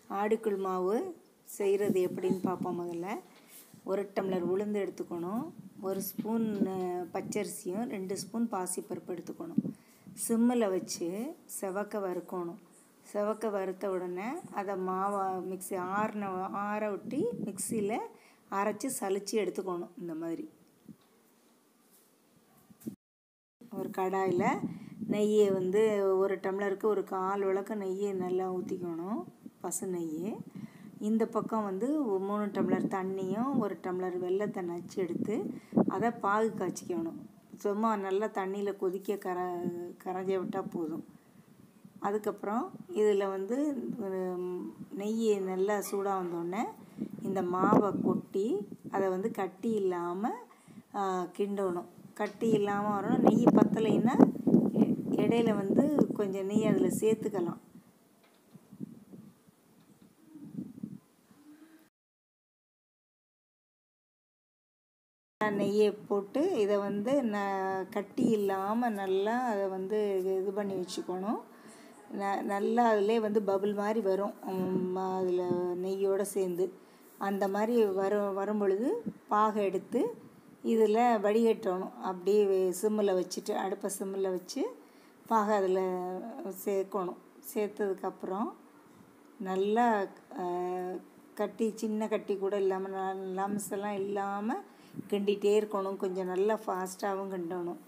ஆடிக்குள் மாவு செய்கிறது எப்படின்னு பார்ப்போம் முதல்ல ஒரு டம்ளர் உளுந்து எடுத்துக்கணும் ஒரு ஸ்பூன் அஹ், பச்சரிசியும் ரெண்டு ஸ்பூன் பாசிப்பருப்பு எடுத்துக்கணும் சிம்மில் வச்சு செவக்க வறுக்கணும் செவக்க வறுத்த உடனே அதை மாவை மிக்ஸி ஆறின ஆற விட்டு மிக்சியில் அரைச்சி சலிச்சு எடுத்துக்கணும் இந்த மாதிரி ஒரு கடாயில் நெய்யை வந்து ஒரு டம்ளருக்கு ஒரு கால் விளக்கு நெய்யை நல்லா ஊற்றிக்கணும் பசு நெய் இந்த பக்கம் வந்து ஒரு மூணு டம்ளர் தண்ணியும் ஒரு டம்ளர் வெள்ளத்தை நச்சு எடுத்து அதை பாகு காய்ச்சிக்கணும் சும்மா நல்லா தண்ணியில் கொதிக்க கர கரைஞ்ச விட்டால் போதும் அதுக்கப்புறம் இதில் வந்து உம், நெய் நல்லா சூடாக வந்தோடனே இந்த மாவை கொட்டி அதை வந்து கட்டி இல்லாமல் கிண்டணும் கட்டி இல்லாமல் வரணும் நெய் பத்தலைன்னா இ- இடையில வந்து கொஞ்சம் நெய் அதில் சேர்த்துக்கலாம் நெய்யை போட்டு இதை வந்து ந கட்டி இல்லாமல் நல்லா அதை வந்து இது பண்ணி வச்சுக்கணும் ந நல்லா அதிலே வந்து பபுள் மாதிரி வரும் அதில் நெய்யோடு சேர்ந்து அந்த மாதிரி வரும் வரும் பொழுது பாகை எடுத்து இதில் வடிகட்டணும் அப்படியே சிம்மில் வச்சுட்டு அடுப்பை சிம்மில் வச்சு பாகை அதில் சேர்க்கணும் சேர்த்ததுக்கப்புறம் நல்லா அஹ், கட்டி சின்ன கட்டி கூட இல்லாமல் லம்ஸ் எல்லாம் இல்லாமல் கிண்டிகிட்டே இருக்கணும் கொஞ்சம் நல்லா ஃபாஸ்ட்டாகவும் கிண்டணும்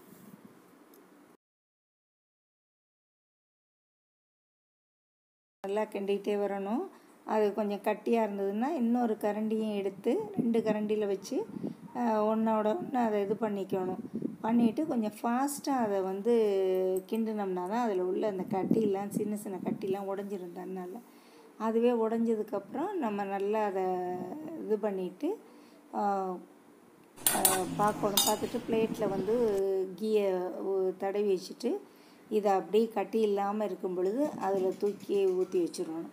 நல்லா கிண்டிகிட்டே வரணும் அது கொஞ்சம் கட்டியாக இருந்ததுன்னா இன்னொரு கரண்டியும் எடுத்து ரெண்டு கரண்டியில் வச்சு அஹ், ஒன்றோட ஒன்று அதை இது பண்ணிக்கணும் பண்ணிவிட்டு கொஞ்சம் ஃபாஸ்ட்டாக அதை வந்து கிண்டினோம்னா தான் அதில் உள்ள அந்த கட்டிலாம் சின்ன சின்ன கட்டிலாம் உடஞ்சிரும் தன்னால் அதுவே உடஞ்சதுக்கப்புறம் நம்ம நல்லா அதை இது பண்ணிவிட்டு பார்க்கணும் பார்த்துட்டு பிளேட்டில் வந்து கீயை தடவி வச்சுட்டு இதை அப்படியே கட்டி இல்லாமல் இருக்கும் பொழுது அதில் தூக்கி ஊற்றி வச்சிடணும்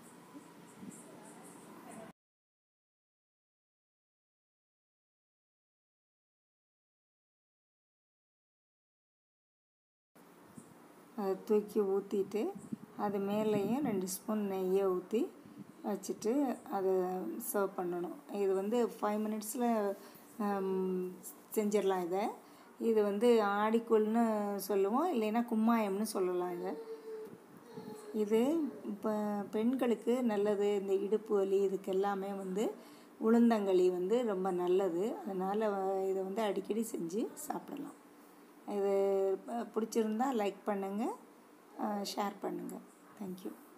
அதை தூக்கி ஊற்றிட்டு அது மேலேயும் ரெண்டு ஸ்பூன் நெய்யை ஊற்றி வச்சுட்டு அதை சர்வ் பண்ணணும் இது வந்து ஃபைவ் மினிட்ஸில் செஞ்சிடலாம் இதை இது வந்து ஆடிக்கூழ்னு சொல்லுவோம் இல்லைன்னா கும்மாயம்னு சொல்லலாம் இதை இது இப்போ பெண்களுக்கு நல்லது இந்த இடுப்பு வலி இதுக்கு எல்லாமே வந்து உளுந்தங்களி வந்து ரொம்ப நல்லது அதனால் இதை வந்து அடிக்கடி செஞ்சு சாப்பிடலாம் இது பிடிச்சிருந்தா லைக் பண்ணுங்கள் ஷேர் பண்ணுங்கள் தேங்க்யூ